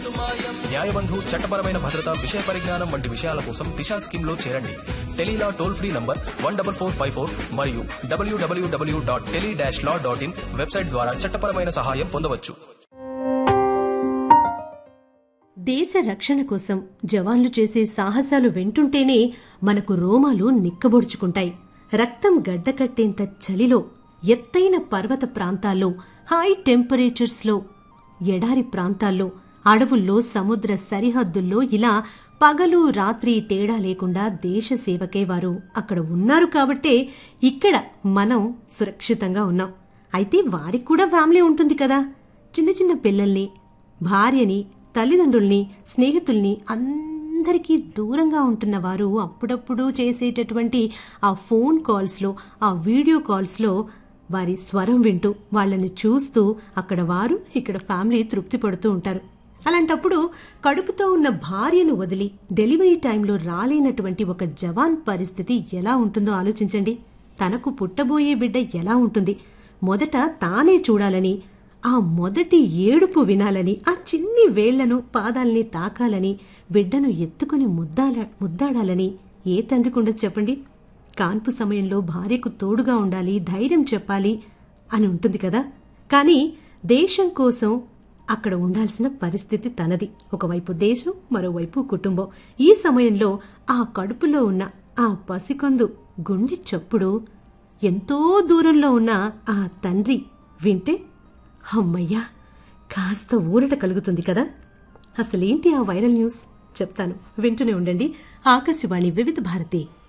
న్యాయబంధు చట్టపరమైన భద్రత విషయ పరిజ్ఞానం వంటి విషయాల కోసం దిశా స్కీమ్ లో చేరండి tele law toll free number one double four five four మరియు WWW dot tele dash law dot in website ద్వారా చట్టపరమైన సహాయం పొందవచ్చు దేశ రక్షణ కోసం జవాన్లు చేసే సాహసాలు వింటుంటేనే మనకు రోమాలు నిక్కబొడుచుకుంటాయి రక్తం గడ్డకట్టేంత చలిలో ఎత్తైన పర్వత ప్రాంతాల్లో హై టెంపరేచర్స్లో ఎడారి ప్రాంతాల్లో అడవుల్లో సముద్ర సరిహద్దుల్లో ఇలా పగలు రాత్రి తేడా లేకుండా దేశ సేవకే వారు అక్కడ ఉన్నారు కాబట్టే ఇక్కడ మనం సురక్షితంగా ఉన్నాం అయితే వారికి కూడా ఫ్యామిలీ ఉంటుంది కదా చిన్న చిన్న పిల్లల్ని భార్యని తల్లిదండ్రుల్ని స్నేహితుల్ని అందరికీ దూరంగా ఉంటున్న వారు అప్పుడప్పుడు చేసేటటువంటి ఆ ఫోన్ కాల్స్లో ఆ వీడియో కాల్స్లో వారి స్వరం వింటూ వాళ్ళని చూస్తూ అక్కడ వారు ఇక్కడ ఫ్యామిలీ తృప్తి పడుతూ ఉంటారు అలాంటప్పుడు కడుపుతో ఉన్న భార్యను వదిలి డెలివరీ టైంలో రాలేనటువంటి ఒక జవాన్ పరిస్థితి ఎలా ఉంటుందో ఆలోచించండి తనకు పుట్టబోయే బిడ్డ ఎలా ఉంటుంది మొదట తానే చూడాలని ఆ మొదటి ఏడుపు వినాలని ఆ చిన్ని వేళ్లను పాదాల్ని తాకాలని బిడ్డను ఎత్తుకుని ముద్దాల ముద్దాడాలని ఏ తండ్రికి ఉండదు చెప్పండి కాన్పు సమయంలో భార్యకు తోడుగా ఉండాలి ధైర్యం చెప్పాలి అని ఉంటుంది కదా కానీ దేశం కోసం అక్కడ ఉండాల్సిన పరిస్థితి తనది ఒకవైపు దేశం మరోవైపు కుటుంబం ఈ సమయంలో ఆ కడుపులో ఉన్న ఆ పసికందు గుండె చప్పుడు ఎంతో దూరంలో ఉన్న ఆ తండ్రి వింటే అమ్మయ్యా కాస్త ఊరట కలుగుతుంది కదా అసలేంటి ఆ వైరల్ న్యూస్ చెప్తాను వింటూనే ఉండండి ఆకాశవాణి వివిధ భారతి